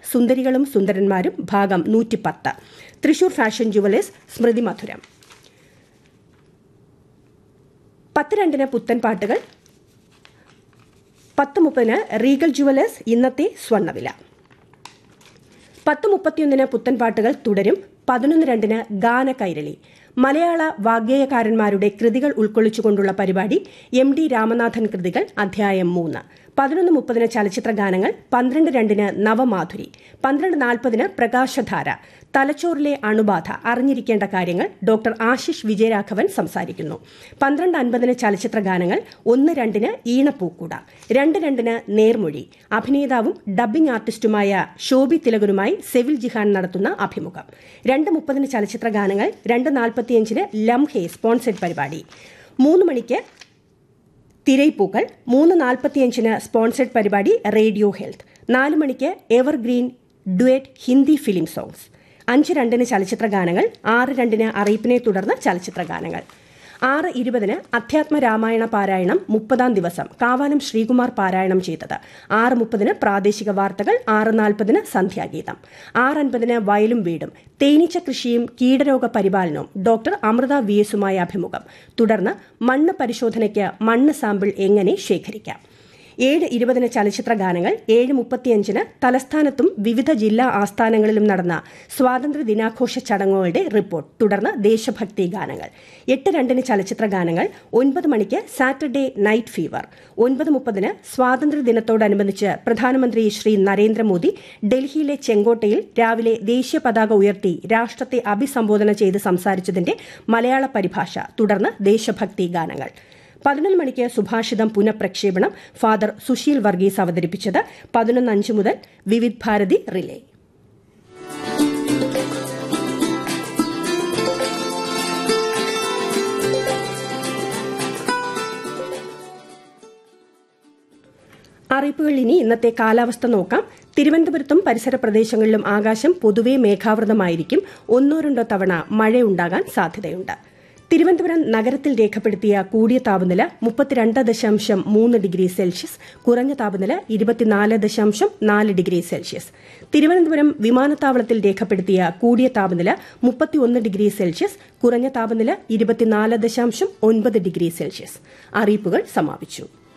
സുന്ദരികളും സുന്ദരന്മാരും ഭാഗം നൂറ്റിപ്പത്ത് തൃശൂർ ഫാഷൻ ജുവലേഴ്സ് സ്മൃതി മധുരം പത്ത് രണ്ടിന് പുത്തൻ പാട്ടുകൾ പത്ത് മുപ്പതിന് റീഗൽ ജുവലേഴ്സ് ഇന്നത്തെ സ്വർണ്ണവില പത്ത് മുപ്പത്തിയൊന്നിന് പുത്തൻ പാട്ടുകൾ തുടരും പതിനൊന്ന് രണ്ടിന് ഗാന കൈരളി മലയാള വാഗ്ഗേയകാരന്മാരുടെ കൃതികൾ ഉൾക്കൊള്ളിച്ചുകൊണ്ടുള്ള പരിപാടി എം ഡി രാമനാഥൻ കൃതികൾ അധ്യായം മൂന്ന് പതിനൊന്ന് മുപ്പതിന് ചലച്ചിത്ര ഗാനങ്ങൾ പന്ത്രണ്ട് രണ്ടിന് നവമാധുരി പന്ത്രണ്ട് നാൽപ്പതിന് പ്രകാശധാര തലച്ചോറിലെ അണുബാധ അറിഞ്ഞിരിക്കേണ്ട കാര്യങ്ങൾ ഡോക്ടർ ആശിഷ് വിജയരാഘവൻ സംസാരിക്കുന്നു പന്ത്രണ്ട് അൻപതിന് ചലച്ചിത്ര ഗാനങ്ങൾ ഒന്ന് രണ്ടിന് ഈണപ്പൂക്കുട രണ്ട് രണ്ടിന് നേർമൊഴി അഭിനേതാവും ഡബ്ബിംഗ് ആർട്ടിസ്റ്റുമായ ശോഭി തിലകനുമായി സെവിൽ ജിഹാൻ നടത്തുന്ന അഭിമുഖം രണ്ട് മുപ്പതിന് ചലച്ചിത്ര ഗാനങ്ങൾ രണ്ട് നാൽപ്പത്തിയഞ്ചിന് ലംഹെ സ്പോൺസർഡ് പരിപാടി മൂന്ന് മണിക്ക് തിരൈപ്പൂക്കൾ മൂന്ന് നാൽപ്പത്തിയഞ്ചിന് സ്പോൺസർഡ് പരിപാടി റേഡിയോ ഹെൽത്ത് നാല് മണിക്ക് evergreen duet Hindi film songs അഞ്ച് രണ്ടിന് ചലച്ചിത്ര ഗാനങ്ങൾ ആറ് രണ്ടിന് അറിയിപ്പിനെ തുടർന്ന് ചലച്ചിത്ര ഗാനങ്ങൾ ആറ് ഇരുപതിന് അധ്യാത്മ രാമായണ പാരായണം മുപ്പതാം ദിവസം കാവാനം ശ്രീകുമാർ പാരായണം ചെയ്തത് ആറ് മുപ്പതിന് പ്രാദേശിക വാർത്തകൾ ആറ് നാൽപ്പതിന് സന്ധ്യാഗീതം ആറ് അൻപതിന് വയലും വീടും തേനീച്ച കൃഷിയും കീടരോഗ പരിപാലനവും ഡോക്ടർ അമൃത വി എസുമായി അഭിമുഖം തുടർന്ന് മണ്ണ് പരിശോധനയ്ക്ക് മണ്ണ് സാമ്പിൾ എങ്ങനെ ശേഖരിക്കാം ഏഴ് ഇരുപതിന് ചലച്ചിത്ര ഗാനങ്ങൾ ഏഴ് മുപ്പത്തിയഞ്ചിന് തലസ്ഥാനത്തും വിവിധ ജില്ലാ ആസ്ഥാനങ്ങളിലും നടന്ന സ്വാതന്ത്ര്യ ദിനാഘോഷ ചടങ്ങുകളുടെ റിപ്പോർട്ട് തുടർന്ന് ദേശഭക്തി ഗാനങ്ങൾ എട്ട് രണ്ടിന് ചലച്ചിത്ര ഗാനങ്ങൾ ഒൻപത് മണിക്ക് സാറ്റർഡേ നൈറ്റ് ഫീവർ ഒൻപത് മുപ്പതിന് സ്വാതന്ത്ര്യ ദിനത്തോടനുബന്ധിച്ച് പ്രധാനമന്ത്രി ശ്രീ നരേന്ദ്രമോദി ഡൽഹിയിലെ ചെങ്കോട്ടയിൽ രാവിലെ ദേശീയ പതാക ഉയർത്തി രാഷ്ട്രത്തെ അഭിസംബോധന ചെയ്ത് സംസാരിച്ചതിന്റെ മലയാള പരിഭാഷ തുടർന്ന് ദേശഭക്തി ഗാനങ്ങൾ പതിനൊന്ന് മണിക്ക് സുഭാഷിതം പുനഃപ്രക്ഷേപണം ഫാദർ സുശീൽ വർഗീസ് അവതരിപ്പിച്ചത് പതിനൊന്ന് അഞ്ച് മുതൽ വിവിധ് ഭാരതി റിലേ അറിയിപ്പുകൾ ഇനി ഇന്നത്തെ കാലാവസ്ഥ നോക്കാം തിരുവനന്തപുരത്തും പരിസര പ്രദേശങ്ങളിലും ആകാശം പൊതുവെ മേഘാവൃതമായിരിക്കും ഒന്നോ രണ്ടോ തവണ മഴയുണ്ടാകാൻ സാധ്യതയുണ്ട് തിരുവനന്തപുരം നഗരത്തിൽ രേഖപ്പെടുത്തിയ കൂടിയ താപനില മുപ്പത്തിരണ്ട് ദശാംശം മൂന്ന് ഡിഗ്രി സെൽഷ്യസ് കുറഞ്ഞ താപനില ഇരുപത്തിനാല് ദശാംശം നാല് ഡിഗ്രി സെൽഷ്യസ് തിരുവനന്തപുരം വിമാനത്താവളത്തിൽ രേഖപ്പെടുത്തിയ കൂടിയ താപനില മുപ്പത്തിയൊന്ന് ഡിഗ്രി സെൽഷ്യസ് കുറഞ്ഞ താപനില ഇരുപത്തിനാല് ദശാംശം ഒൻപത് ഡിഗ്രി സെൽഷ്യസ് അറിയിപ്പുകൾ സമാപിച്ചു